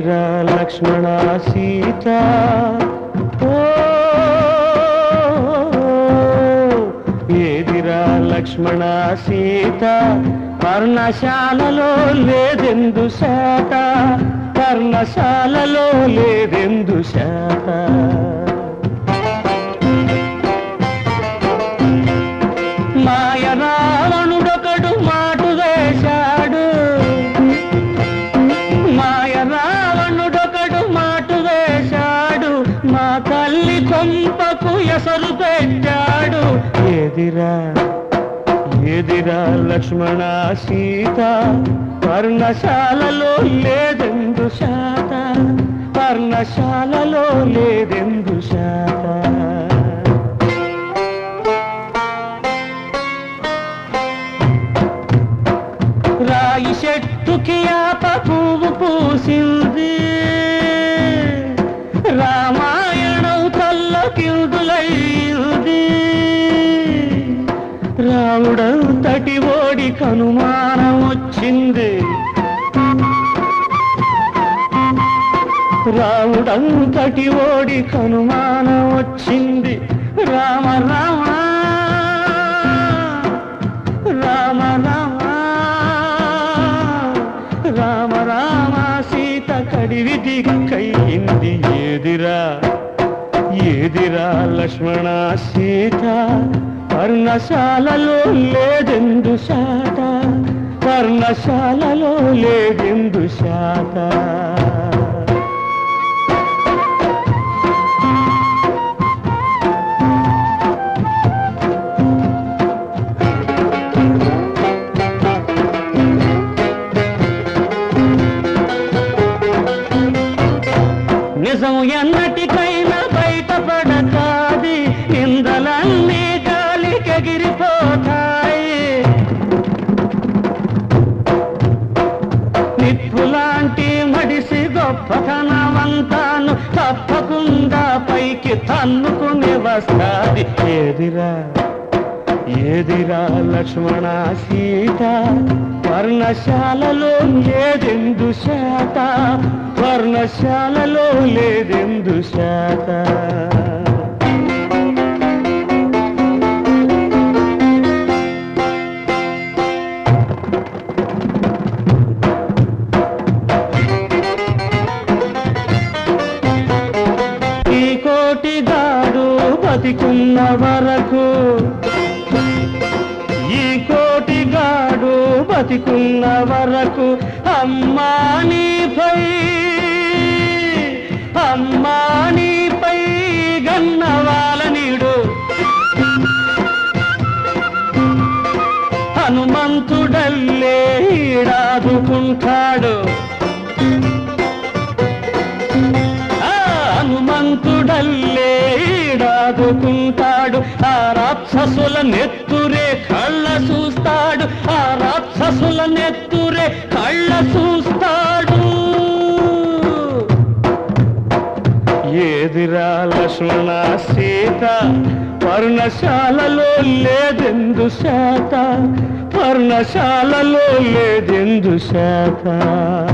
ఏదిరా లక్ష్మణ సీత ఓ ఏదిరా లక్ష్మణ సీత పర్ణశాలలో లేదెందు శాత పర్ణశాలలో లేదెందు శాత మాయ రావణుడొకడు మాటు వేశాడు మాయ రావణుడొకడు మాటు వేశాడు మా తల్లి కొంపకు ఎసరు పెట్టాడు ఎదిరా ఎదిరా లక్ష్మణ సీత పర్ణశాలలో లేదెందు శాత పర్ణశాలలో లేదెందు శాత రాయి చెట్టుకి ఆప పువ్వు పూసింది రామాయణం తల్ల కిందులయ్యింది రాముడంతటి ఓడి కనుమానం వచ్చింది రాముడంతటి ఓడి కనుమానం వచ్చింది రామ రామ రామ రామ రామ రామ సీత కడివి దిక్కయింది ఏదిరా ఏదిరా లక్ష్మణ సీత పర్ణశాలలో లేదెందు శాత పర్ణశాలలో లేదెందు శాత నిజం ఎన్నటికైనా బయటపడతాది నిందలన్నీ గాలికెగిరిపోతాయి నిప్పులాంటి మడిసి గొప్పతనమంతాను తప్పకుండా పైకి తన్నుకుని వస్తాది ఏదిరా ఏదిరా లక్ష్మణ సీత వర్ణశాలలో లేదెందు శాత వర్ణశాలలో లేదెందు శాత ఈ కోటిగాడు బతికున్న వరకు ఈ కోటిగాడు బతికున్న వరకు అమ్మా నీపై అమ్మా నీపై గన్నవాలనీడు హనుమంతుడల్లే ఈడాదుకుంటాడు ఆ హనుమంతుడల్లే ఈడాదుకుంటాడు ఆ రాక్షసుల నెత్తురే కళ్ళ చూస్తాడు ఆ రాక్షసుల నెత్తురే కళ్ళ చూస్తాడు ఏదిరా లక్ష్మణ సీత పర్ణశాలలో లేదెందు శాత పర్ణశాలలో లేదెందు శాత